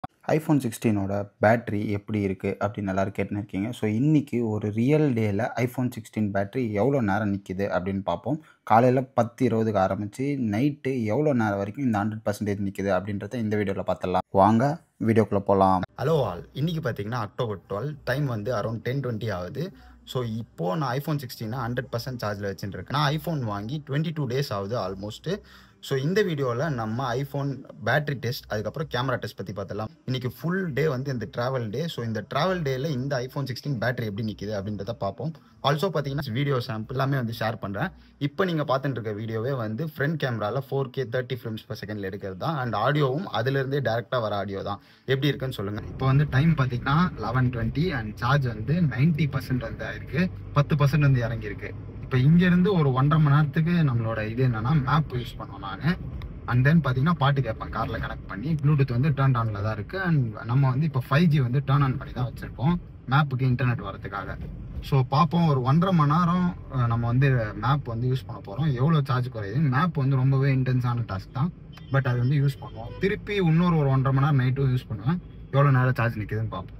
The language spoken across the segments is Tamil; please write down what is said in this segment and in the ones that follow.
ஐஃபோன் சிக்ஸ்டீனோட பேட்ரி எப்படி இருக்குது அப்படின்னு எல்லாரும் கேட்டுன்னு இருக்கீங்க ஸோ இன்றைக்கி ஒரு ரியல் டேயில் ஐஃபோன் சிக்ஸ்டீன் பேட்ரி எவ்வளோ நேரம் நிற்கிது அப்படின்னு பார்ப்போம் காலையில் பத்து இருபதுக்கு ஆரம்பித்து நைட்டு எவ்வளோ நேரம் வரைக்கும் இந்த ஹண்ட்ரட் பர்சன்டேஜ் நிற்கிது அப்படின்றத இந்த வீடியோவில் பார்த்துடலாம் வாங்க வீடியோக்குள்ளே போகலாம் ஹலோ ஆல் இன்றைக்கி பார்த்தீங்கன்னா அக்டோபர் டுவெல் டைம் வந்து அரௌண்ட் டென் டுவெண்ட்டி ஆகுது ஸோ இப்போது நான் ஐஃபோன் சிக்ஸ்டீனை ஹண்ட்ரட் பர்சன்ட் சார்ஜில் வச்சுட்டு இருக்கேன் நான் ஐஃபோன் வாங்கி டுவெண்ட்டி டூ டேஸ் ஆகுது ஆல்மோஸ்ட்டு ஸோ இந்த வீடியோவில் நம்ம ஐஃபோன் பேட்டரி டெஸ்ட் அதுக்கப்புறம் கேமரா டெஸ்ட் பற்றி பார்த்தலாம் இன்றைக்கி ஃபுல் டே வந்து இந்த ட்ராவல் டே ஸோ இந்த ட்ராவல் டேயில் இந்த ஐஃபோன் சிக்ஸ்டீன் பேட்டரி எப்படி நிற்கிது அப்படின்றத பார்ப்போம் ஆல்சோ பார்த்தீங்கன்னா வீடியோ சாம்பிள் எல்லாமே வந்து ஷேர் பண்ணுறேன் இப்போ நீங்கள் பார்த்துட்டு இருக்க வீடியோவே வந்து ஃப்ரண்ட் கேமராவில் four K thirty frames per செகண்டில் எடுக்கிறது தான் அண்ட் ஆடியோவும் அதுலேருந்தே டேரெக்டாக வர ஆடியோ தான் எப்படி இருக்குன்னு சொல்லுங்கள் இப்போ வந்து டைம் பார்த்தீங்கன்னா லெவன் டுவெண்ட்டி அண்ட் சார்ஜ் வந்து நைன்ட்டி பர்சன்ட் வந்து ஆயிருக்கு பத்து பர்சன்ட் வந்து இறங்கியிருக்கு இப்போ இங்கேருந்து ஒரு ஒன்றரை மணி நேரத்துக்கு நம்மளோட இது என்னன்னா மேப் யூஸ் பண்ணுவோம் நான் அண்ட் தென் பார்த்தீங்கன்னா பாட்டு கேட்பேன் காரில் கனெக்ட் பண்ணி ப்ளூடூத் வந்து டேர்ன் ஆனில் தான் இருக்குது அண்ட் நம்ம வந்து இப்போ ஃபைவ் ஜி வந்து டேர்ன் ஆன் பண்ணி தான் வச்சுருக்கோம் மேப்புக்கு இன்டர்நெட் வரதுக்காக ஸோ பார்ப்போம் ஒரு ஒன்றரை மணி நேரம் அஹ், நம்ம வந்து மேப் வந்து யூஸ் பண்ண போகிறோம் எவ்வளோ சார்ஜ் குறையுது மேப் வந்து ரொம்பவே இன்டென்ஸான டாஸ்க் தான் பட் அது வந்து யூஸ் பண்ணுவோம் திருப்பி இன்னொரு ஒரு ஒன்றரை மணி நேரம் நைட்டும் யூஸ் பண்ணுவேன் எவ்வளோ நேரம் சார்ஜ் நிற்குதுன்னு பார்ப்போம்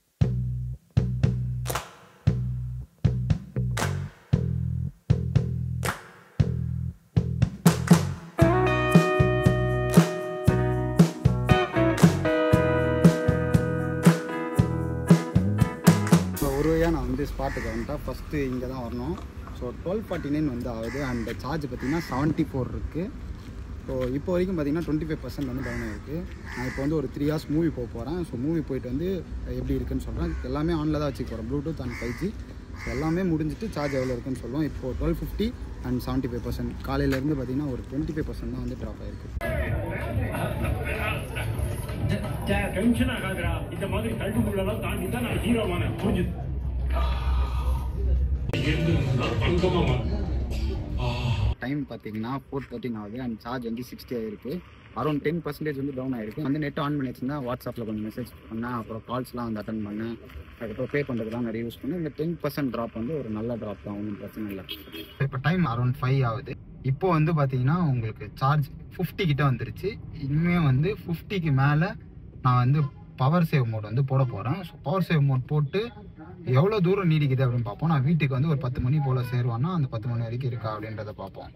ஸோ ஒரு வழியாக நான் வந்து ஸ்பாட்டுக்கு வந்துட்டேன் ஃபஸ்ட்டு இங்கே தான் வரணும் ஸோ டுவெல் ஃபார்ட்டி நைன் வந்து ஆகுது அண்ட் சார்ஜ் பார்த்தீங்கன்னா செவன்ட்டி ஃபோர் இருக்குது ஸோ இப்போ வரைக்கும் பார்த்தீங்கன்னா டுவெண்ட்டி ஃபைவ் பர்சன்ட் வந்து டவுன் ஆகிருக்கு நான் இப்போ வந்து ஒரு த்ரீ ஹவர்ஸ் மூவி போக போகிறேன் ஸோ மூவி போயிட்டு வந்து எப்படி இருக்குன்னு சொல்கிறேன் எல்லாமே ஆனில் தான் வச்சுக்க போகிறேன் ப்ளூடூத் அண்ட் ஃபைவ் ஜி எல்லாமே முடிஞ்சிட்டு சார்ஜ் எவ்வளோ இருக்குன்னு சொல்லுவோம் இப்போ twelve fifty and seventy five percent காலையிலேருந்து பார்த்தீங்கன்னா ஒரு டுவெண்ட்டி ஃபைவ் பர்சன்ட் தான் வந்து ட்ராப் ஆயிருக்கு டென்ஷன் ஆகாதுடா இந்த மாதிரி தள்ளுக்குள்ளெல்லாம் தாண்டி தான் நான் ஹீரோவான புரிஞ்சுது அங்கமா டைம் பார்த்தீங்கன்னா ஃபோர் தேர்ட்டின் ஆகுது அண்ட் சார்ஜ் வந்து சிக்ஸ்டி ஆயிருக்கு அரௌண்ட் டென் பர்சன்டேஜ் வந்து டவுன் ஆயிருக்கு வந்து நெட் ஆன் பண்ணி வச்சிருந்தா வாட்ஸ்அப்பில் கொஞ்சம் மெசேஜ் பண்ணேன் அப்புறம் கால்ஸ்லாம் வந்து அட்டன் பண்ணேன் அதுக்கப்புறம் பே பண்ணுறதுலாம் நிறைய யூஸ் பண்ணேன் இந்த டென் பர்சன்ட் ட்ராப் வந்து ஒரு நல்ல ட்ராப் தான் ஒன்றும் பிரச்சனை இல்லை இப்போ டைம் அரௌண்ட் ஃபைவ் ஆகுது இப்போ வந்து பார்த்தீங்கன்னா உங்களுக்கு சார்ஜ் ஃபிஃப்டி கிட்ட வந்துருச்சு இனிமேல் வந்து ஃபிஃப்டிக்கு மேலே நான் வந்து பவர் சேவ் மோட் வந்து போட போகிறேன் ஸோ பவர் சேவ் மோட் போட்டு எவ்வளோ தூரம் நீடிக்குது அப்படின்னு பார்ப்போம் நான் வீட்டுக்கு வந்து ஒரு பத்து மணி போல் சேருவானா அந்த பத்து மணி வரைக்கும் இருக்கா அப்படின்றத பார்ப்போம்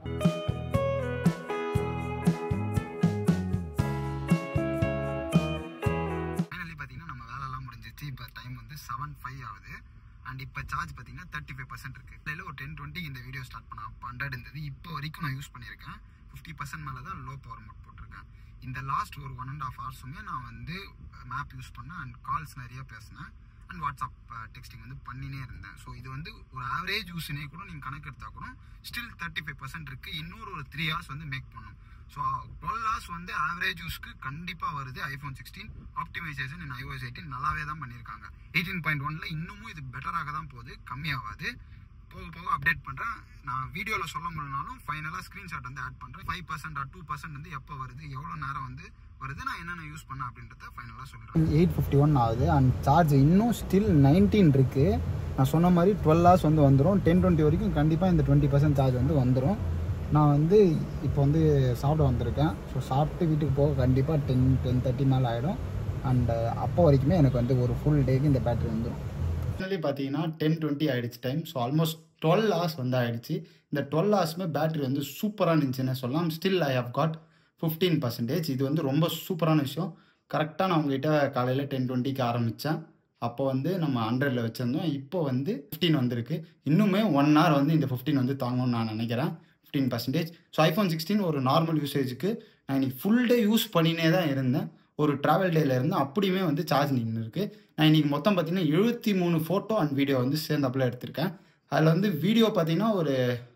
ஃபைனலி பார்த்தீங்கன்னா நம்ம வேலைலாம் முடிஞ்சிச்சு இப்போ டைம் வந்து செவன் ஃபைவ் ஆகுது அண்ட் இப்போ சார்ஜ் பார்த்தீங்கன்னா தேர்ட்டி ஃபைவ் பர்சன்ட் இருக்குது இதில் ஒரு டென் டுவெண்ட்டி இந்த வீடியோ ஸ்டார்ட் பண்ண அப்போ ஹண்ட்ரட் இருந்தது இப்போ வரைக்கும் நான் யூஸ் பண்ணியிருக்கேன் ஃபிஃப்டி பர்சன்ட் மேலே தான் லோ பவர் மோட் போட்டிருக்கேன் இந்த லாஸ்ட் ஒரு ஒன் அண்ட் ஆஃப் ஹவர்ஸுமே நான் வந்து மேப் யூஸ் பண்ணேன் அண்ட் கால்ஸ் நிறைய பேசினேன் அண்ட் வாட்ஸ்அப் டெக்ஸ்டிங் வந்து பண்ணினே இருந்தேன் ஸோ இது வந்து ஒரு ஆவரேஜ் யூஸ்னே கூட நீங்கள் கணக்கு எடுத்தால் கூட ஸ்டில் தேர்ட்டி ஃபைவ் பர்சன்ட் இருக்குது இன்னொரு ஒரு த்ரீ ஹவர்ஸ் வந்து மேக் பண்ணும் ஸோ டுவெல் ஹவர்ஸ் வந்து ஆவரேஜ் யூஸ்க்கு கண்டிப்பாக வருது iPhone sixteen optimisation in iOS eighteen நல்லாவே தான் பண்ணியிருக்காங்க எயிட்டீன் பாயிண்ட் ஒன்ல இன்னமும் இது பெட்டராக தான் போகுது கம்மியாகாது போக போக அப்டேட் பண்ணுறேன் நான் வீடியோவில் சொல்ல முடியலனாலும் ஃபைனலாக ஸ்க்ரீன்ஷாட் வந்து ஆட் பண்ணுறேன் ஃபைவ் பர்சன்ட் டூ பர்சன்ட் வந்து எப்போ வருது எவ்வளோ நேரம் வந்து வருது நான் என்னென்ன யூஸ் பண்ணேன் அப்படின்றத ஃபைனலாக சொல்கிறேன் எயிட் ஃபிஃப்டி ஒன் ஆகுது அண்ட் சார்ஜ் இன்னும் ஸ்டில் நைன்டீன் இருக்குது நான் சொன்ன மாதிரி டுவெல் ஹவர்ஸ் வந்து வந்துடும் டென் டுவெண்ட்டி வரைக்கும் கண்டிப்பாக இந்த டுவெண்ட்டி பர்சன்ட் சார்ஜ் வந்து வந்துடும் நான் வந்து இப்போ வந்து சாப்பிட வந்திருக்கேன் ஸோ சாப்பிட்டு வீட்டுக்கு போக கண்டிப்பாக டென் டென் தேர்ட்டி மேலே ஆகிடும் அண்ட் அப்போ வரைக்குமே எனக்கு வந்து ஒரு ஃபுல் டேக்கு இந்த பேட்டரி வந்துடும் ஃபைனலி பார்த்தீங்கன்னா டென் டுவெண்ட்டி ஆயிடுச்சு time so almost twelve hours வந்து ஆயிடுச்சு இந்த டுவெல் ஹவர்ஸுமே பேட்டரி வந்து சூப்பராக இருந்துச்சுன்னு சொல்லலாம் still I have got fifteen percentage இது வந்து ரொம்ப சூப்பரான விஷயம் கரெக்டாக நான் உங்ககிட்ட காலையில் டென் டுவெண்ட்டிக்கு ஆரம்பித்தேன் அப்போ வந்து நம்ம ஹண்ட்ரடில் வச்சுருந்தோம் இப்போ வந்து ஃபிஃப்டீன் வந்திருக்கு இன்னுமே ஒன் ஹவர் வந்து இந்த ஃபிஃப்டீன் வந்து தாங்கணும்னு நான் நினைக்கிறேன் fifteen percentage so iPhone sixteen ஒரு நார்மல் யூசேஜுக்கு நான் இன்னைக்கு ஃபுல் டே யூஸ் பண்ணினே தான் இருந்தேன் ஒரு ட்ராவல் டேல இருந்து அப்படியுமே வந்து சார்ஜ் நின்று இருக்கு நான் இன்னைக்கு மொத்தம் பார்த்தீங்கன்னா எழுபத்தி மூணு ஃபோட்டோ அண்ட் வீடியோ வந்து சேர்ந்தாப்புல எடுத்திருக்கேன் அதில் வந்து வீடியோ பார்த்தீங்கன்னா ஒரு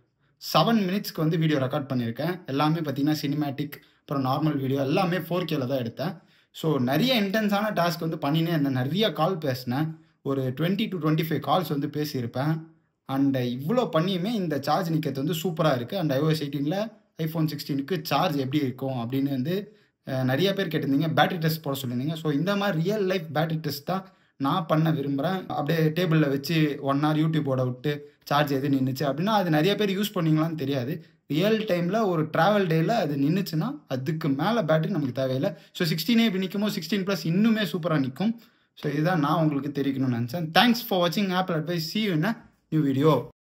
செவன் மினிட்ஸ்க்கு வந்து வீடியோ ரெக்கார்ட் பண்ணியிருக்கேன் எல்லாமே பார்த்தீங்கன்னா சினிமேட்டிக் அப்புறம் நார்மல் வீடியோ எல்லாமே ஃபோர் கேல தான் எடுத்தேன் ஸோ நிறைய இன்டென்ஸான டாஸ்க் வந்து பண்ணினே இருந்தேன் நிறைய கால் பேசினேன் ஒரு twenty to twenty five calls வந்து பேசியிருப்பேன் அண்ட் இவ்வளோ பண்ணியுமே இந்த சார்ஜ் நிற்கிறது வந்து சூப்பராக இருக்குது அண்ட் ஐஓஎஸ் எயிட்டீனில் ஐஃபோன் சிக்ஸ்டீனுக்கு சார்ஜ் எப்படி இருக்கும் அப்படின்னு வந்து அஹ், நிறைய பேர் கேட்டிருந்தீங்க பேட்டரி டெஸ்ட் போட சொல்லியிருந்தீங்க ஸோ இந்த மாதிரி ரியல் லைஃப் பேட்டரி டெஸ்ட் தான் நான் பண்ண விரும்புகிறேன் அப்படியே டேபிளில் வச்சு ஒன் ஹவர் யூடியூபோட விட்டு சார்ஜ் எது நின்றுச்சு அப்படின்னா அது நிறைய பேர் யூஸ் பண்ணீங்களான்னு தெரியாது ரியல் டைமில் ஒரு ட்ராவல் டேயில் அது நின்றுச்சுன்னா அதுக்கு மேலே பேட்டரி நமக்கு தேவையில்லை ஸோ சிக்ஸ்டீனே இப்படி நிற்கும் போது சிக்ஸ்டீன் ப்ளஸ் இன்னுமே சூப்பராக நிற்கும் ஸோ இதுதான் நான் உங்களுக்கு தெரிவிக்கணும்னு நினச்சேன் தேங்க்ஸ் ஃபார் வாட்சிங் Apple advice see you new video